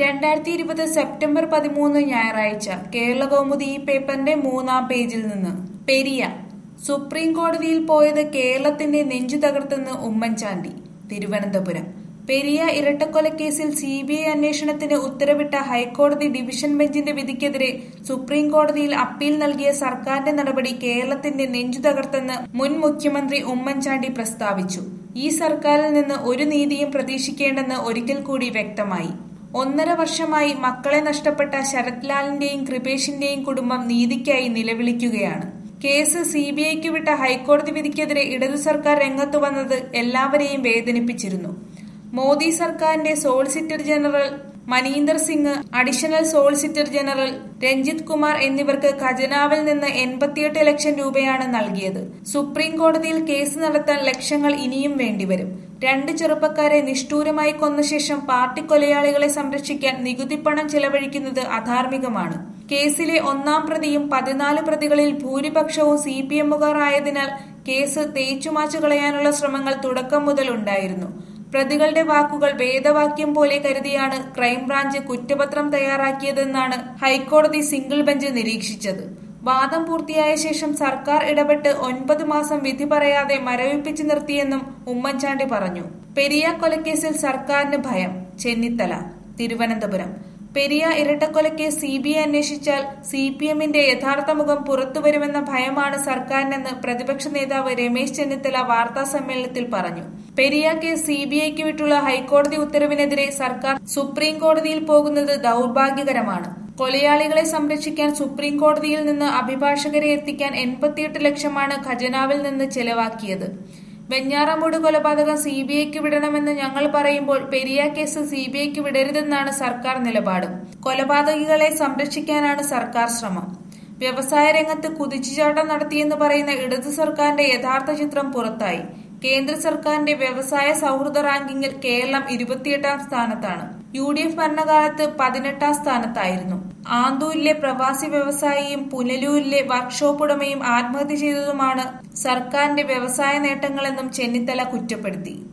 രണ്ടായിരത്തി ഇരുപത് സെപ്റ്റംബർ പതിമൂന്ന് ഞായറാഴ്ച കേരള കൗമുദി ഈ പേപ്പറിന്റെ മൂന്നാം പേജിൽ നിന്ന് പെരിയ സുപ്രീം കോടതിയിൽ പോയത് കേരളത്തിന്റെ നെഞ്ചു തകർത്തെന്ന് ഉമ്മൻചാണ്ടി തിരുവനന്തപുരം പെരിയ ഇരട്ടക്കൊലക്കേസിൽ സി ബി ഐ അന്വേഷണത്തിന് ഉത്തരവിട്ട ഹൈക്കോടതി ഡിവിഷൻ ബെഞ്ചിന്റെ വിധിക്കെതിരെ സുപ്രീം കോടതിയിൽ അപ്പീൽ നൽകിയ സർക്കാരിന്റെ നടപടി കേരളത്തിന്റെ നെഞ്ചു തകർത്തെന്ന് മുൻ മുഖ്യമന്ത്രി ഉമ്മൻചാണ്ടി പ്രസ്താവിച്ചു ഈ സർക്കാരിൽ നിന്ന് ഒരു നീതിയും പ്രതീക്ഷിക്കേണ്ടെന്ന് ഒരിക്കൽ കൂടി വ്യക്തമായി ഒന്നര വർഷമായി മക്കളെ നഷ്ടപ്പെട്ട ശരത് ലാലിന്റെയും കൃപേഷിന്റെയും കുടുംബം നീതിക്കായി നിലവിളിക്കുകയാണ് കേസ് സി ബി ഐക്ക് വിട്ട ഹൈക്കോടതി വിധിക്കെതിരെ ഇടതു സർക്കാർ രംഗത്തു വന്നത് എല്ലാവരെയും വേദനിപ്പിച്ചിരുന്നു മോദി സർക്കാരിന്റെ solicitor general Maninder Singh additional solicitor general Ranjith Kumar എന്നിവർക്ക് ഖജനാവിൽ നിന്ന് എൺപത്തിയെട്ട് ലക്ഷം രൂപയാണ് നൽകിയത് സുപ്രീം കോടതിയിൽ കേസ് നടത്താൻ ലക്ഷങ്ങൾ ഇനിയും വേണ്ടിവരും രണ്ട് ചെറുപ്പക്കാരെ നിഷ്ഠൂരമായി കൊന്ന ശേഷം പാർട്ടി കൊലയാളികളെ സംരക്ഷിക്കാൻ നികുതിപ്പണം ചെലവഴിക്കുന്നത് അധാർമികമാണ് കേസിലെ ഒന്നാം പ്രതിയും പതിനാല് പ്രതികളിൽ ഭൂരിപക്ഷവും സി പി എമ്മുകാർ ആയതിനാൽ കേസ് തേച്ചുമാച്ചു കളയാനുള്ള ശ്രമങ്ങൾ തുടക്കം മുതൽ ഉണ്ടായിരുന്നു പ്രതികളുടെ വാക്കുകൾ വേദവാക്യം പോലെ കരുതിയാണ് ക്രൈംബ്രാഞ്ച് കുറ്റപത്രം തയ്യാറാക്കിയതെന്നാണ് ഹൈക്കോടതി സിംഗിൾ ബെഞ്ച് നിരീക്ഷിച്ചത് വാദം പൂർത്തിയായ ശേഷം സർക്കാർ ഇടപെട്ട് ഒൻപത് മാസം വിധി പറയാതെ മരവിപ്പിച്ചു നിർത്തിയെന്നും ഉമ്മൻചാണ്ടി പറഞ്ഞു പെരിയ കൊലക്കേസിൽ സർക്കാരിന് ഭയം ചെന്നിത്തല തിരുവനന്തപുരം പെരിയ ഇരട്ടക്കൊലക്കേസ് സി ബി ഐ അന്വേഷിച്ചാൽ സി പി എമ്മിന്റെ യഥാർത്ഥ മുഖം പുറത്തുവരുമെന്ന ഭയമാണ് സർക്കാരിനെന്ന് പ്രതിപക്ഷ നേതാവ് രമേശ് ചെന്നിത്തല വാർത്താ സമ്മേളനത്തിൽ പറഞ്ഞു പെരിയ കേസ് സി ബി ഐക്ക് വിട്ടുള്ള ഹൈക്കോടതി ഉത്തരവിനെതിരെ സർക്കാർ സുപ്രീം കോടതിയിൽ പോകുന്നത് ദൗർഭാഗ്യകരമാണ് കൊലയാളികളെ സംരക്ഷിക്കാൻ സുപ്രീം കോടതിയിൽ നിന്ന് അഭിഭാഷകരെ എത്തിക്കാൻ എൺപത്തിയെട്ട് ലക്ഷമാണ് ഖജനാവിൽ നിന്ന് ചെലവാക്കിയത് വെഞ്ഞാറമൂട് കൊലപാതകം സി ബി ഐക്ക് വിടണമെന്ന് ഞങ്ങൾ പറയുമ്പോൾ പെരിയ കേസ് സി ബി ഐക്ക് വിടരുതെന്നാണ് സർക്കാർ നിലപാട് കൊലപാതകികളെ സംരക്ഷിക്കാനാണ് സർക്കാർ ശ്രമം വ്യവസായ രംഗത്ത് കുതിച്ചുചാട്ടം നടത്തിയെന്ന് പറയുന്ന ഇടതു സർക്കാരിന്റെ യഥാർത്ഥ ചിത്രം പുറത്തായി കേന്ദ്ര സർക്കാരിന്റെ വ്യവസായ സൗഹൃദ റാങ്കിങ്ങിൽ കേരളം ഇരുപത്തിയെട്ടാം സ്ഥാനത്താണ് യു ഡി എഫ് ഭരണകാലത്ത് പതിനെട്ടാം സ്ഥാനത്തായിരുന്നു ആന്തൂരിലെ പ്രവാസി വ്യവസായിയും പുനലൂരിലെ വർക്ക്ഷോപ്പ് ഉടമയും ആത്മഹത്യ ചെയ്തതുമാണ് സർക്കാരിന്റെ വ്യവസായ നേട്ടങ്ങളെന്നും ചെന്നിത്തല കുറ്റപ്പെടുത്തി